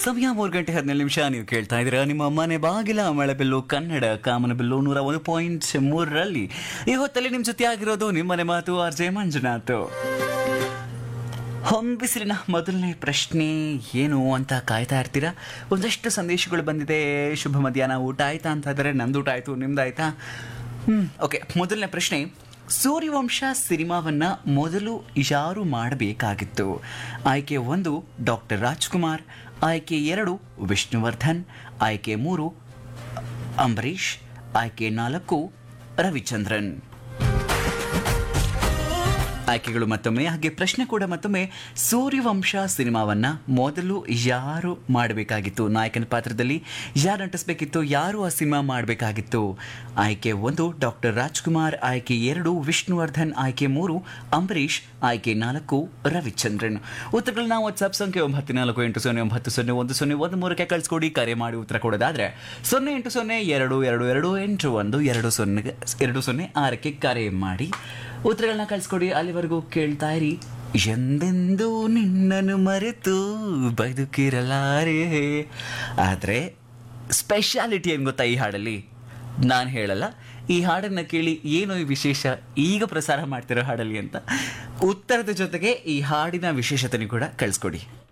ಸಮಯ ಮೂರು ಗಂಟೆ ಹದಿನೇಳು ನಿಮಿಷ ನೀವು ಕೇಳ್ತಾ ಇದ್ದೀರಾ ನಿಮ್ಮ ಮನೆ ಬಾಗಿಲ ಮಳೆಬೆಲ್ಲು ಕನ್ನಡ ಕಾಮನಬೆಲ್ಲು ನೂರ ಒಂದು ಪಾಯಿಂಟ್ ಮೂರರಲ್ಲಿ ಈ ಹೊತ್ತಲ್ಲಿ ನಿಮ್ಮ ಜೊತೆ ಆಗಿರೋದು ನಿಮ್ಮನೆ ಮಾತು ಆರ್ ಜೆ ಮಂಜುನಾಥ್ ಹೊಂಬಿಸಿಲಿನ ಮೊದಲನೇ ಪ್ರಶ್ನೆ ಏನು ಅಂತ ಕಾಯ್ತಾ ಇರ್ತೀರಾ ಒಂದಷ್ಟು ಸಂದೇಶಗಳು ಬಂದಿದೆ ಶುಭ ಮಧ್ಯಾಹ್ನ ಊಟ ಆಯ್ತಾ ಅಂತ ಇದ್ದಾರೆ ನಂದು ಊಟ ಆಯ್ತು ನಿಮ್ದಾಯ್ತಾ ಹ್ಮ್ ಓಕೆ ಮೊದಲನೇ ಪ್ರಶ್ನೆ ಸೂರ್ಯವಂಶ ಸಿನಿಮಾವನ್ನ ಮೊದಲು ಯಾರು ಮಾಡಬೇಕಾಗಿತ್ತು ಆಯ್ಕೆ ಒಂದು ಡಾಕ್ಟರ್ ರಾಜ್ಕುಮಾರ್ ಆಯ್ಕೆ ಎರಡು ವಿಷ್ಣುವರ್ಧನ್ ಆಯ್ಕೆ ಮೂರು ಅಂಬರೀಷ್ ಆಯ್ಕೆ ನಾಲ್ಕು ರವಿಚಂದ್ರನ್ ಆಯ್ಕೆಗಳು ಮತ್ತೊಮ್ಮೆ ಹಾಗೆ ಪ್ರಶ್ನೆ ಕೂಡ ಮತ್ತೊಮ್ಮೆ ಸೂರ್ಯವಂಶ ಸಿನಿಮಾವನ್ನ ಮೊದಲು ಯಾರು ಮಾಡಬೇಕಾಗಿತ್ತು ನಾಯಕನ ಪಾತ್ರದಲ್ಲಿ ಯಾರು ನಟಿಸಬೇಕಿತ್ತು ಯಾರು ಆ ಸಿನಿಮಾ ಮಾಡಬೇಕಾಗಿತ್ತು ಆಯ್ಕೆ ಒಂದು ಡಾಕ್ಟರ್ ರಾಜ್ಕುಮಾರ್ ಆಯ್ಕೆ ಎರಡು ವಿಷ್ಣುವರ್ಧನ್ ಆಯ್ಕೆ ಮೂರು ಅಂಬರೀಷ್ ಆಯ್ಕೆ ನಾಲ್ಕು ರವಿಚಂದ್ರನ್ ಉತ್ತರಗಳನ್ನ ವಾಟ್ಸ್ಆಪ್ ಸಂಖ್ಯೆ ಒಂಬತ್ತು ನಾಲ್ಕು ಎಂಟು ಸೊನ್ನೆ ಒಂಬತ್ತು ಸೊನ್ನೆ ಒಂದು ಸೊನ್ನೆ ಒಂದು ಮೂರಕ್ಕೆ ಕಳಿಸ್ಕೊಡಿ ಕರೆ ಮಾಡಿ ಉತ್ತರ ಕೊಡೋದಾದ್ರೆ ಸೊನ್ನೆ ಎಂಟು ಸೊನ್ನೆ ಎರಡು ಎರಡು ಎರಡು ಎಂಟು ಒಂದು ಎರಡು ಸೊನ್ನೆ ಎರಡು ಸೊನ್ನೆ ಆರಕ್ಕೆ ಕರೆ ಮಾಡಿ ಉತ್ತರಗಳನ್ನ ಕಳಿಸ್ಕೊಡಿ ಅಲ್ಲಿವರೆಗೂ ಕೇಳ್ತಾ ಇರಿ ಎಂದೆಂದೂ ನಿನ್ನನ್ನು ಮರೆತು ಬದುಕಿರಲಾರೆ ಆದರೆ ಸ್ಪೆಷಾಲಿಟಿ ಏನು ಗೊತ್ತಾ ಈ ಹಾಡಲ್ಲಿ ನಾನು ಹೇಳಲ್ಲ ಈ ಹಾಡನ್ನು ಕೇಳಿ ಏನು ಈ ವಿಶೇಷ ಈಗ ಪ್ರಸಾರ ಮಾಡ್ತಿರೋ ಹಾಡಲ್ಲಿ ಅಂತ ಉತ್ತರದ ಜೊತೆಗೆ ಈ ಹಾಡಿನ ವಿಶೇಷತೆನೂ ಕೂಡ ಕಳಿಸ್ಕೊಡಿ